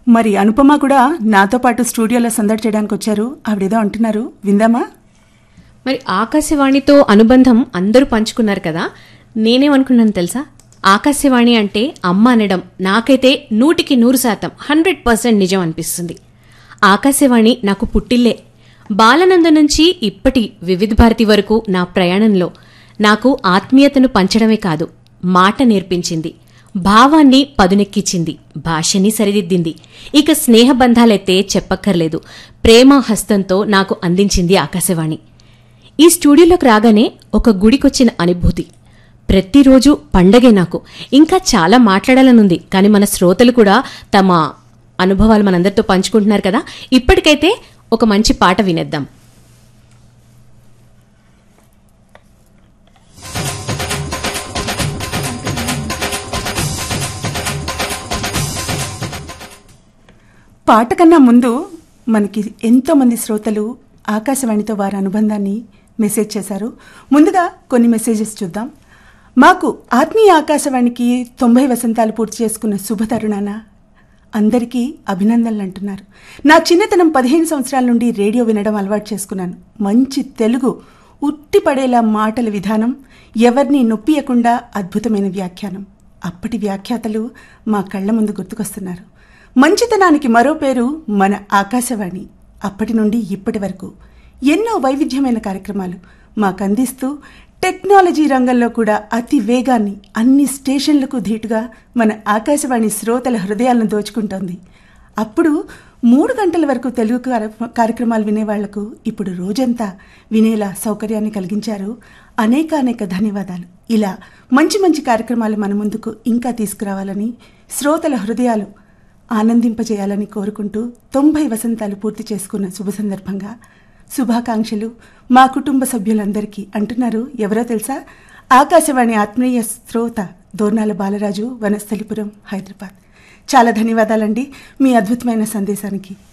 మరి అనుపమ కూడా నాతో పాటు స్టూడియోలో సందడి చేయడానికి వచ్చారు ఆవిడేదో అంటున్నారు విందామా మరి ఆకాశవాణితో అనుబంధం అందరూ పంచుకున్నారు కదా నేనేమనుకున్నాను తెలుసా ఆకాశవాణి అంటే అమ్మ అనడం నాకైతే నూటికి నూరు శాతం హండ్రెడ్ పర్సెంట్ నిజం అనిపిస్తుంది ఆకాశవాణి నాకు పుట్టిల్లే బాలనంద నుంచి ఇప్పటి వివిధ భారతి వరకు నా ప్రయాణంలో నాకు ఆత్మీయతను పంచడమే కాదు మాట నేర్పించింది భావాన్ని పదునెక్కించింది భాషని సరిదిద్దింది ఇక స్నేహబంధాలైతే చెప్పక్కర్లేదు ప్రేమ హస్తంతో నాకు అందించింది ఆకాశవాణి ఈ స్టూడియోలోకి రాగానే ఒక గుడికొచ్చిన అనుభూతి ప్రతిరోజు పండగే నాకు ఇంకా చాలా మాట్లాడాలనుంది కానీ మన శ్రోతలు కూడా తమ అనుభవాలు మనందరితో పంచుకుంటున్నారు కదా ఇప్పటికైతే ఒక మంచి పాట వినేద్దాం పాట కన్నా ముందు మనకి ఎంతో మంది శ్రోతలు ఆకాశవాణితో వారి అనుబంధాన్ని మెసేజ్ చేశారు ముందుగా కొన్ని మెసేజెస్ చూద్దాం మాకు ఆత్మీయ ఆకాశవాణికి తొంభై వసంతాలు పూర్తి చేసుకున్న శుభ తరుణాన అందరికీ అభినందనలు అంటున్నారు నా చిన్నతనం పదిహేను సంవత్సరాల నుండి రేడియో వినడం అలవాటు చేసుకున్నాను మంచి తెలుగు ఉట్టిపడేలా మాటల విధానం ఎవరిని నొప్పియకుండా అద్భుతమైన వ్యాఖ్యానం అప్పటి వ్యాఖ్యాతలు మా కళ్ళ ముందు గుర్తుకొస్తున్నారు మంచితనానికి మరో పేరు మన ఆకాశవాణి అప్పటి నుండి ఇప్పటి వరకు ఎన్నో వైవిధ్యమైన కార్యక్రమాలు మాకు అందిస్తూ టెక్నాలజీ రంగంలో కూడా అతి వేగాన్ని అన్ని స్టేషన్లకు ధీటుగా మన ఆకాశవాణి శ్రోతల హృదయాలను దోచుకుంటోంది అప్పుడు మూడు గంటల వరకు తెలుగు కార్య- కార్యక్రమాలు వినేవాళ్లకు ఇప్పుడు రోజంతా వినేలా సౌకర్యాన్ని కలిగించారు అనేక అనేక ధన్యవాదాలు ఇలా మంచి మంచి కార్యక్రమాలు మన ముందుకు ఇంకా తీసుకురావాలని శ్రోతల హృదయాలు ఆనందింపజేయాలని కోరుకుంటూ తొంభై వసంతాలు పూర్తి చేసుకున్న శుభ సందర్భంగా శుభాకాంక్షలు మా కుటుంబ సభ్యులందరికీ అంటున్నారు ఎవరో తెలుసా ఆకాశవాణి ఆత్మీయ శ్రోత దోర్నాల బాలరాజు వనస్థలిపురం హైదరాబాద్ చాలా ధన్యవాదాలండి మీ అద్భుతమైన సందేశానికి